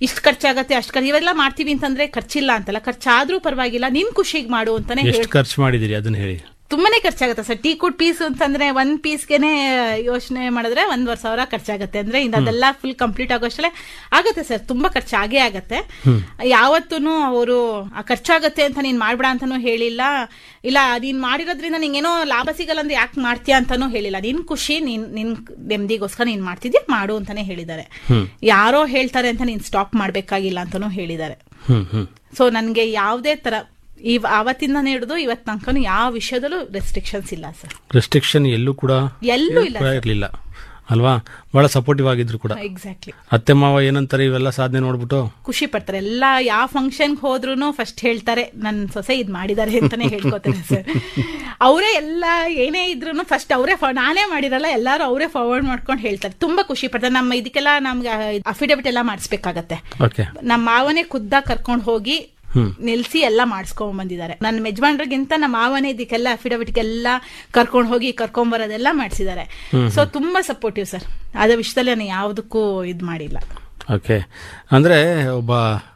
ಇಷ್ಟು ಖರ್ಚಾಗತ್ತೆ ಅಷ್ಟು ಖರ್ಚು ಇವೆಲ್ಲ ಮಾಡ್ತೀವಿ ಅಂತಂದ್ರೆ ಖರ್ಚಿಲ್ಲ ಅಂತಲ್ಲ ಖರ್ಚಾದ್ರೂ ಪರವಾಗಿಲ್ಲ ನಿನ್ ಖುಷಿಗೆ ಮಾಡು ಅಂತಾನೆ ಎಷ್ಟು ಹೇಳ್ ಖರ್ಚು ಮಾಡಿದಿರಿ ಅದನ್ನ ಹೇಳಿ ತುಂಬಾನೇ ಖರ್ಚಾಗುತ್ತೆ ಸರ್ ಟೀ ಕುಡ್ ಪೀಸ್ ಅಂತಂದ್ರೆ ಒಂದ್ ಪೀಸ್ಗೆನೆ ಯೋಚನೆ ಮಾಡಿದ್ರೆ ಒಂದ್ವರೆ ಸಾವಿರ ಖರ್ಚಾಗತ್ತೆ ಅಂದ್ರೆ ಇನ್ನು ಅದೆಲ್ಲ ಫುಲ್ ಕಂಪ್ಲೀಟ್ ಆಗೋಷ್ಟಲ್ಲೇ ಆಗತ್ತೆ ಸರ್ ತುಂಬಾ ಖರ್ಚಾಗೇ ಆಗತ್ತೆ ಯಾವತ್ತೂ ಅವರು ಖರ್ಚಾಗತ್ತೆ ಅಂತ ನೀನ್ ಮಾಡ್ಬೇಡ ಅಂತಾನೂ ಹೇಳಿಲ್ಲ ಇಲ್ಲ ನೀನ್ ಮಾಡಿರೋದ್ರಿಂದ ನಿಂಗೇನೋ ಲಾಭ ಸಿಗಲ್ಲ ಅಂದ್ರೆ ಯಾಕೆ ಮಾಡ್ತೀಯಾ ಅಂತಾನೂ ಹೇಳಿಲ್ಲ ನಿನ್ ಖುಷಿ ನೀನ್ ನಿನ್ ನೆಮ್ಮದಿಗೋಸ್ಕರ ನೀನ್ ಮಾಡ್ತಿದ್ಯಾ ಮಾಡು ಅಂತಾನೆ ಹೇಳಿದ್ದಾರೆ ಯಾರೋ ಹೇಳ್ತಾರೆ ಅಂತ ನೀನ್ ಸ್ಟಾಪ್ ಮಾಡ್ಬೇಕಾಗಿಲ್ಲ ಅಂತಾನೂ ಹೇಳಿದ್ದಾರೆ ಹ್ಮ್ ಹ್ಮ್ ಸೊ ನನ್ಗೆ ಯಾವುದೇ ತರ ಇವ್ ಆವತ್ತಿಂದಾನೇ ಹಿಡಿದು ಇವತ್ ತನಕನು ಯಾವ ವಿಷಯದಲ್ಲೂ ರೆಸ್ಟ್ರಿಕ್ಷನ್ಸ್ ಇಲ್ಲ ಸರ್ ರೆಸ್ಟ್ರಿಕ್ಷನ್ ಎಲ್ಲೂ ಕೂಡ ಎಲ್ಲೂ ಇಲ್ಲ ಕೂಡ ಇರ್ಲಿಲ್ಲ ಅಲ್ವಾ ಬಹಳ ಸಪೋರ್ಟಿವ್ ಆಗಿದ್ರು ಕೂಡ ಎಕ್ಸಾಕ್ಟ್ಲಿ ಅತ್ತೆ ಮಾವ ಏನಂತಾರೆ ಇವೆಲ್ಲ ಸಾಧನೆ ನೋಡ್ಬಿಟ್ಟು ಖುಷಿ ಪಡ್ತಾರೆ ಎಲ್ಲ ಯಾವ ಫಂಕ್ಷನ್ಗೆ ಹೋದ್ರು ಫಸ್ಟ್ ಹೇಳ್ತಾರೆ ನನ್ನ ಸೊಸೆ ಇದ್ ಮಾಡಿದ್ದಾರೆ ಅಂತಾನೆ ಹೇಳ್ಕೊತಾರೆ ಸರ್ ಅವರೇ ಎಲ್ಲ ಏನೇ ಇದ್ರು ಫಸ್ಟ್ ಅವರೇ ನಾನೇ ಮಾಡಿರಲ್ಲ ಎಲ್ಲಾರು ಅವರೇ ಫಾರ್ವರ್ಡ್ ಮಾಡ್ಕೊಂಡು ಹೇಳ್ತಾರೆ ತುಂಬಾ ಖುಷಿ ಪಡ್ತಾರೆ ನಮ್ಮ ಇದಕ್ಕೆಲ್ಲ ನಮ್ಗೆ ಅಫಿಡವಿಟ್ ಎಲ್ಲ ಮಾಡಿಸ್ಬೇಕಾಗತ್ತೆ ಓಕೆ ನಮ್ಮ ಮಾವನೇ ಖುದ್ದಾಗ ಕರ್ಕೊಂಡು ಹೋಗಿ ಹ್ಮ್. ನಿಲ್ಸಿ ಎಲ್ಲ ಮಾಡಿಸ್ಕೊಂಡ್ ಬಂದಿದ್ದಾರೆ ನನ್ನ ಯಜಮಾನ್ರಿಗಿಂತ ನಮ್ಮ ಮಾವನೇ ಇದಕ್ಕೆಲ್ಲ ಅಫಿಡವಿಟ್ಗೆಲ್ಲ ಕರ್ಕೊಂಡು ಹೋಗಿ ಕರ್ಕೊಂಡ್ ಬರೋದೆಲ್ಲ ಮಾಡಿಸಿದ್ದಾರೆ ಸೊ ತುಂಬಾ ಸಪೋರ್ಟಿವ್ ಸರ್ ಅದ ವಿಷಯದಲ್ಲಿ ನಾನು ಯಾವುದಕ್ಕೂ ಇದ್ ಮಾಡಿಲ್ಲ ಓಕೆ ಅಂದ್ರೆ ಒಬ್ಬ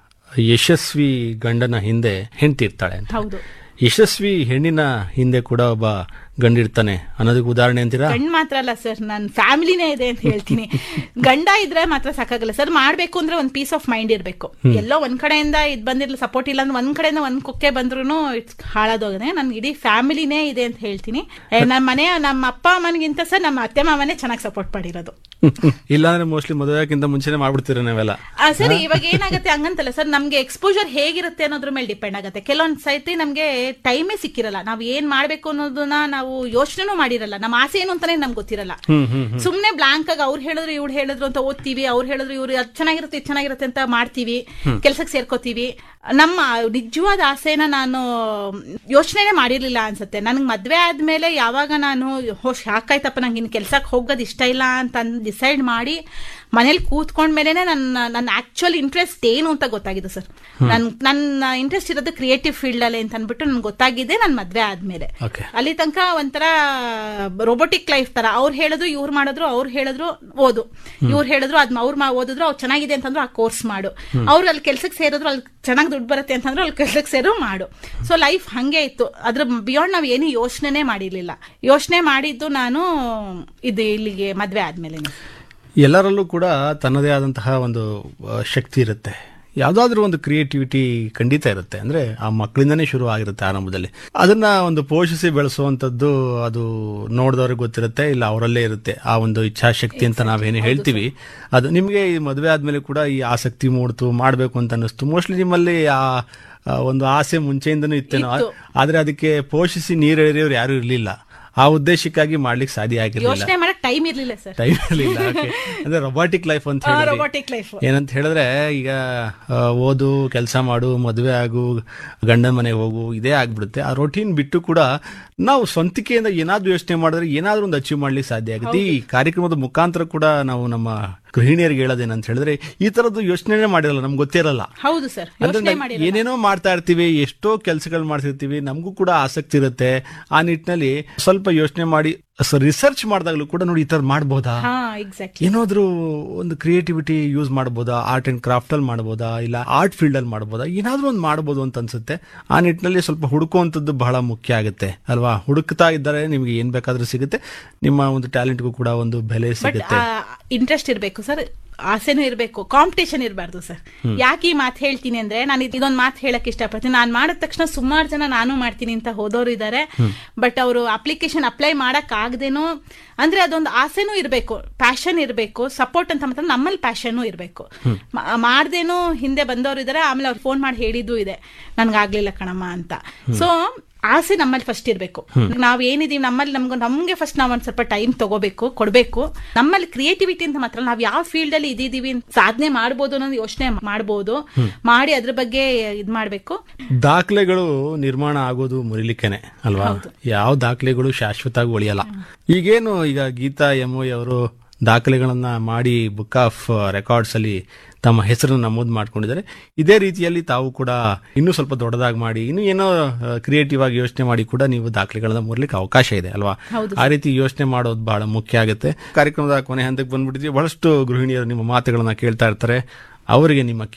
ಯಶಸ್ವಿ ಗಂಡನ ಹಿಂದೆ ಹೆಂಡತಿ ಇರ್ತಾಳೆ ಅಂತ ಹೌದು ಯಶಸ್ವಿ ಹೆಣ್ಣಿನ ಹಿಂದೆ ಕೂಡ ಒಬ್ಬ ಗಂಡಿರ್ತಾನೆ ಅನ್ನೋದಕ್ಕೆ ಉದಾಹರಣೆ ಅಂತೀರಾ ಗಂಡ್ ಮಾತ್ರ ಅಲ್ಲ ಸರ್ ನನ್ನ ಫ್ಯಾಮಿಲಿನೇ ಇದೆ ಅಂತ ಹೇಳ್ತೀನಿ ಗಂಡ ಇದ್ರೆ ಮಾತ್ರ ಸಾಕಾಗಲ್ಲ ಸರ್ ಮಾಡ್ಬೇಕು ಅಂದ್ರೆ ಒಂದ್ ಪೀಸ್ ಆಫ್ ಮೈಂಡ್ ಇರ್ಬೇಕು ಎಲ್ಲೋ ಒಂದ್ ಕಡೆಯಿಂದ ಇದ್ ಬಂದಿರ್ಲಿ ಸಪೋರ್ಟ್ ಇಲ್ಲ ಅಂದ್ರೆ ಒಂದ್ ಕಡೆಯಿಂದ ಒಂದ್ ಕೊಕ್ಕೆ ಬಂದ್ರು ಹಾಳಾದೋಗದೆ ನನ್ ಇಡೀ ಫ್ಯಾಮಿಲಿನೇ ಇದೆ ಅಂತ ಹೇಳ್ತೀನಿ ಏ, ನಮ್ಮ ಮನೆ ನಮ್ಮ ಅಪ್ಪ ಅಮ್ಮನಿಗಿಂತ ಸರ್ ನಮ್ಮ ಅತ್ತೆ ಮಾವನೇ ಚೆನ್ನಾಗಿ ಸಪೋರ್ಟ್ ಮಾಡಿರೋದು ಇಲ್ಲಾಂದ್ರೆ ಮೋಸ್ಟ್ಲಿ ಮದುವೆಕ್ಕಿಂತ ಮುಂಚೆನೆ ಮಾಡ್ಬಿಡ್ತೀರ ನಾವೆಲ್ಲ ಆ, ಸರ್ ಇವಾಗ ಏನಾಗುತ್ತೆ ಹಂಗಂತಲ್ಲ ಸರ್ ನಮ್ಗೆ ಎಕ್ಸ್ಪೋಜರ್ ಹೇಗಿರುತ್ತೆ ಅನ್ನೋದ್ರ ಮೇಲೆ ಡಿಪೆಂಡ್ ಆಗುತ್ತೆ ಕೆಲವೊಂದ್ ಸೈತಿ ನಮ್ಗೆ ಟೈಮೇ ಸಿಕ್ಕಿರಲ್ಲ ನಾವ್ ಏನ್ ಮಾಡ್ಬೇಕು ಅನ್ನೋದನ್ನ ನಾವು ಯೋಚನೆನೂ ಮಾಡಿರಲ್ಲ ನಮ್ಮ ಆಸೆ ಏನು ಅಂತಾನೆ ನಮ್ಗೆ ಗೊತ್ತಿರಲ್ಲ ಹ್ಮ್ ಹ್ಮ್ ಸುಮ್ನೆ ಬ್ಲಾಂಕ್ ಆಗಿ ಅವ್ರು ಹೇಳಿದ್ರು ಇವ್ರು ಹೇಳಿದ್ರು ಅಂತ ಓದ್ತೀವಿ ಅವ್ರು ಹೇಳಿದ್ರು ಇವ್ರು ಅದ್ ಚೆನ್ನಾಗಿರುತ್ತೆ ಇದು ಚೆನ್ನಾಗಿರುತ್ತೆ ಅಂತ ಮಾಡ್ತೀವಿ ಕೆಲ್ಸಕ್ಕೆ ಸೇರ್ಕೋತೀವಿ ನಮ್ಮ ನಿಜವಾದ ಆಸೆನ ನಾನು ಯೋಚನೆನೇ ಮಾಡಿರ್ಲಿಲ್ಲ ಅನ್ಸುತ್ತೆ ನನ್ಗೆ ಮದ್ವೆ ಆದ್ಮೇಲೆ ಯಾವಾಗ ನಾನು ಹೋ ಶಾಕಾಯ್ತಪ್ಪ ನಂಗೆ ಇನ್ನು ಕೆಲ್ಸಕ್ಕೆ ಹೋಗೋದು ಇಷ್ಟ ಇಲ್ಲ ಅಂತ ಡಿಸೈಡ್ ಮಾಡಿ ಮನೇಲಿ ಕೂತ್ಕೊಂಡ್ಮೇಲೆನೆ ನನ್ನ ನನ್ನ ಆಕ್ಚುಯಲ್ ಇಂಟ್ರೆಸ್ಟ್ ಏನು ಅಂತ ಗೊತ್ತಾಗಿದೆ ಸರ್ ನನ್ ನನ್ನ ಇಂಟ್ರೆಸ್ಟ್ ಇರೋದು ಕ್ರಿಯೇಟಿವ್ ಫೀಲ್ಡ್ ಅಲ್ಲಿ ಅಂತ ಅನ್ಬಿಟ್ಟು ನನ್ಗೆ ಗೊತ್ತಾಗಿದೆ ನನ್ನ ಮದ್ವೆ ಆದ್ಮೇಲೆ ಓಕೆ ಅಲ್ಲಿ ತನಕ ಒಂಥರ ರೋಬೋಟಿಕ್ ಲೈಫ್ ತರ ಅವ್ರು ಹೇಳಿದ್ರು ಇವ್ರು ಮಾಡಿದ್ರು ಅವ್ರು ಹೇಳಿದ್ರು ಓದು ಇವ್ರು ಹೇಳಿದ್ರು ಅದ್ನ ಅವ್ರು ಮಾ ಓದಿದ್ರು ಅವ್ರು ಚೆನ್ನಾಗಿದೆ ಅಂತಂದ್ರು ಆ ಕೋರ್ಸ್ ಮಾಡು ಅವ್ರು ಅಲ್ಲಿ ಕೆಲ್ಸಕ್ಕೆ ಸೇರಿದ್ರು ಅಲ್ಲಿ ಚೆನ್ನಾಗಿ ದುಡ್ಡು ಬರುತ್ತೆ ಅಂತಂದ್ರು ಅಲ್ಲಿ ಕೆಲ್ಸಕ್ಕೆ ಸೇರು ಮಾಡು ಸೊ ಲೈಫ್ ಹಂಗೆ ಇತ್ತು ಅದ್ರ ಬಿಯಾಂಡ್ ನಾವ್ ಏನು ಯೋಚನೆನೇ ಮಾಡಿರ್ಲಿಲ್ಲ ಯೋಚನೆ ಮಾಡಿದ್ದು ನಾನು ಇದು ಇಲ್ಲಿಗೆ ಮದ್ವೆ ಆದ್ಮೇಲೆ ಎಲ್ಲರಲ್ಲೂ ಕೂಡ ತನ್ನದೇ ಆದಂತಹ ಒಂದು ಆ, ಶಕ್ತಿ ಇರುತ್ತೆ ಯಾವ್ದಾದ್ರೂ ಒಂದು ಕ್ರಿಯೇಟಿವಿಟಿ ಖಂಡಿತ ಇರುತ್ತೆ ಅಂದ್ರೆ ಆ ಮಕ್ಕಳಿಂದನೇ ಶುರು ಆಗಿರುತ್ತೆ ಆರಂಭದಲ್ಲಿ ಅದನ್ನ ಒಂದು ಪೋಷಿಸಿ ಬೆಳೆಸುವಂತದ್ದು ಅದು ನೋಡಿದವ್ರಿಗೆ ಗೊತ್ತಿರುತ್ತೆ ಇಲ್ಲ ಅವರಲ್ಲೇ ಇರುತ್ತೆ ಆ ಒಂದು ಇಚ್ಛಾಶಕ್ತಿ ಅಂತ ನಾವೇನು ಹೇಳ್ತೀವಿ ಅದು ನಿಮಗೆ ಈ ಮದುವೆ ಆದ್ಮೇಲೆ ಕೂಡ ಈ ಆಸಕ್ತಿ ಮೂಡ್ತು ಮಾಡ್ಬೇಕು ಅಂತ ಅನ್ನಿಸ್ತು ಮೋಸ್ಟ್ಲಿ ನಿಮ್ಮಲ್ಲಿ ಆ ಆ ಒಂದು ಆಸೆ ಮುಂಚೆಯಿಂದನೂ ಇತ್ತೇನೋ ಆದ್ರೆ ಅದಕ್ಕೆ ಪೋಷಿಸಿ ನೀರೆಳೆಯೋರು ಯಾರು ಇರ್ಲಿಲ್ಲ ಆ ಉದ್ದೇಶಕ್ಕಾಗಿ ಮಾಡ್ಲಿಕ್ಕೆ ಸಾಧ್ಯ ಆಗಿರ್ಲಿಲ್ಲ ಯೋಚನೆ ಮಾಡಕ್ ಟೈಮ್ ಇರ್ಲಿಲ್ಲ ಸರ್ ಟೈಮ್ ಇರಲಿಲ್ಲ ಅಂದ್ರೆ ರೊಬಾಟಿಕ್ ಲೈಫ್ ಅಂತ ಹೇಳಿ ರೋಬೋಟಿಕ್ ಲೈಫ್ ಏನಂತ ಹೇಳಿದ್ರೆ ಈಗ ಆ, ಓದು ಕೆಲಸ ಮಾಡು ಮದುವೆ ಆಗು ಗಂಡನ ಮನೆಗೆ ಹೋಗು ಇದೇ ಆಗ್ಬಿಡುತ್ತೆ ಆ ರೊಟೀನ್ ಬಿಟ್ಟು ಕೂಡ ನಾವು ಸ್ವಂತಿಕೆಯಿಂದ ಏನಾದ್ರೂ ಯೋಚನೆ ಮಾಡಿದ್ರೆ ಏನಾದ್ರೂ ಒಂದು ಅಚೀವ್ ಮಾಡ್ಲಿಕ್ಕೆ ಸಾಧ್ಯ ಆಗುತ್ತೆ ಈ ಕಾರ್ಯಕ್ರಮದ ಮುಖಾಂತರ ಕೂಡ ನಾವು ನಮ್ಮ ಗೃಹಿಣಿಯರಿಗೆ ಹೇಳೋದೇನಂತ ಹೇಳಿದ್ರೆ ಈ ತರದ್ದು ಯೋಚನೆ ಮಾಡಿರಲ್ಲ ನಮ್ಗೆ ಗೊತ್ತಿರಲ್ಲ ಹೌದು ಸರ್ ಅಂದ್ರೆ ಯೋಚನೆ ನಾವ್ ಮಾಡಿ ಏನೇನೋ ಮಾಡ್ತಾ ಇರ್ತೀವಿ ಎಷ್ಟೋ ಕೆಲಸಗಳು ಮಾಡ್ತಿರ್ತೀವಿ ನಮಗೂ ಕೂಡ ಆಸಕ್ತಿ ಇರುತ್ತೆ ಆ ನಿಟ್ಟಿನಲ್ಲಿ ಸ್ವಲ್ಪ ಯೋಚನೆ ಮಾಡಿ ರಿಸರ್ಚ್ ಮಾಡಿದಾಗಲೂ ಕೂಡ ನೋಡಿ ಈ ತರ ಮಾಡ್ಬೋದಾ ಹಾ ಎಕ್ಸಾಕ್ಟ್ಲಿ ಏನಾದ್ರೂ ಒಂದು ಕ್ರಿಯೇಟಿವಿಟಿ ಯೂಸ್ ಮಾಡ್ಬೋದಾ ಆರ್ಟ್ ಅಂಡ್ ಕ್ರಾಫ್ಟ್ ಅಲ್ಲಿ ಮಾಡ್ಬೋದಾ ಇಲ್ಲ ಆರ್ಟ್ ಫೀಲ್ಡ್ ಅಲ್ಲಿ ಮಾಡ್ಬೋದಾ ಏನಾದ್ರೂ ಒಂದು ಮಾಡ್ಬೋದು ಅಂತ ಅನ್ಸುತ್ತೆ ಆ ನಿಟ್ಟಿನಲ್ಲಿ ಸ್ವಲ್ಪ ಹುಡುಕುವಂಥದ್ದು ಬಹಳ ಮುಖ್ಯ ಆಗುತ್ತೆ ಅಲ್ವಾ ಹುಡುಕ್ತಾ ಇದ್ದರೆ ನಿಮ್ಗೆ ಏನ್ ಬೇಕಾದ್ರೂ ಸಿಗುತ್ತೆ ನಿಮ್ಮ ಒಂದು ಟ್ಯಾಲೆಂಟ್ಗೂ ಕೂಡ ಒಂದು ಬೆಲೆ ಬಟ್ ಸಿಗುತ್ತೆ ಇಂಟ್ರೆಸ್ಟ್ ಇರಬೇಕು ಸರ್ ಆಸೆನೂ ಇರಬೇಕು ಕಾಂಪಿಟೇಷನ್ ಇರಬಾರ್ದು ಸರ್ ಯಾಕೆ ಈ ಮಾತು ಹೇಳ್ತೀನಿ ಅಂದ್ರೆ ನಾನು ಇದೊಂದು ಮಾತು ಹೇಳಕ್ ಇಷ್ಟಪಡ್ತೀನಿ ನಾನು ಮಾಡಿದ ತಕ್ಷಣ ಸುಮಾರು ಜನ ನಾನು ಮಾಡ್ತೀನಿ ಅಂತ ಹೋದವರು ಇದ್ದಾರೆ ಬಟ್ ಅವರು ಅಪ್ಲಿಕೇಶನ್ ಅಪ್ಲೈ ಮಾಡಕ್ ಆಗದೇನೋ ಅಂದ್ರೆ ಅದೊಂದು ಆಸೆನೂ ಇರಬೇಕು ಪ್ಯಾಷನ್ ಇರಬೇಕು ಸಪೋರ್ಟ್ ಅಂತ ಮಾತ್ರ ನಮ್ಮಲ್ಲಿ ಪ್ಯಾಷನ್ ಇರಬೇಕು ಮಾಡ್ದೇನೋ ಹಿಂದೆ ಬಂದವರು ಇದ್ದಾರೆ ಆಮೇಲೆ ಅವ್ರು ಫೋನ್ ಮಾಡಿ ಹೇಳಿದ್ದು ಇದೆ ನನ್ಗಾಗ್ಲಿಲ್ಲ ಕಣಮ್ಮ ಅಂತ ಸೊ ಆಸೆ ನಮ್ಮಲ್ಲಿ ಫಸ್ಟ್ ಇರಬೇಕು ನಾವ್ ಏನಿದೀವಿ ನಮ್ಮಲ್ಲಿ ನಮ್ಗೆ ನಮ್ಗೆ ಫಸ್ಟ್ ನಾವ್ ಒಂದ್ ಸ್ವಲ್ಪ ಟೈಮ್ ತಗೋಬೇಕು ಕೊಡ್ಬೇಕು ನಮ್ಮಲ್ಲಿ ಕ್ರಿಯೇಟಿವಿಟಿ ಅಂತ ಮಾತ್ರ ನಾವ್ ಯಾವ ಫೀಲ್ಡ್ ಅಲ್ಲಿ ಇದಿದೀವಿ ಸಾಧನೆ ಮಾಡ್ಬೋದು ಅನ್ನೋದು ಯೋಚನೆ ಮಾಡ್ಬೋದು ಮಾಡಿ ಅದ್ರ ಬಗ್ಗೆ ಇದ್ ಮಾಡ್ಬೇಕು ದಾಖಲೆಗಳು ನಿರ್ಮಾಣ ಆಗೋದು ಮುರಿಲಿಕ್ಕೆನೆ ಅಲ್ವಾ ಯಾವ ದಾಖಲೆಗಳು ಶಾಶ್ವತವಾಗಿ ಉಳಿಯಲ್ಲ ಈಗೇನು ಈಗ ಗೀತಾ ಎಂ ಅವರು ದಾಖಲೆಗಳನ್ನ ಮಾಡಿ ಬುಕ್ ಆಫ್ ರೆಕಾರ್ಡ್ಸ್ ಅಲ್ಲಿ ತಮ್ಮ ಹೆಸರನ್ನು ನಮೂದು ಮಾಡ್ಕೊಂಡಿದ್ದಾರೆ ಇದೇ ರೀತಿಯಲ್ಲಿ ತಾವು ಕೂಡ ಇನ್ನೂ ಸ್ವಲ್ಪ ದೊಡ್ಡದಾಗಿ ಮಾಡಿ ಇನ್ನೂ ಏನೋ ಕ್ರಿಯೇಟಿವ್ ಆಗಿ ಯೋಚನೆ ಮಾಡಿ ಕೂಡ ನೀವು ದಾಖಲೆಗಳನ್ನ ಮುರ್ಲಿಕ್ಕೆ ಅವಕಾಶ ಇದೆ ಅಲ್ವಾ ಆ ರೀತಿ ಯೋಚನೆ ಮಾಡೋದು ಬಹಳ ಮುಖ್ಯ ಆಗುತ್ತೆ ಕಾರ್ಯಕ್ರಮದ ಕೊನೆ ಹಂತಕ್ಕೆ ಬಂದ್ಬಿಟ್ಟಿದ್ವಿ ಬಹಳಷ್ಟು ಗೃಹಿಣಿಯರು ನಿಮ್ಮ ಮಾತುಗಳನ್ನ ಕೇಳ್ತಾ ಇರ್ತಾರೆ ಅವರಿಗೆ ನಿಮ್ಮ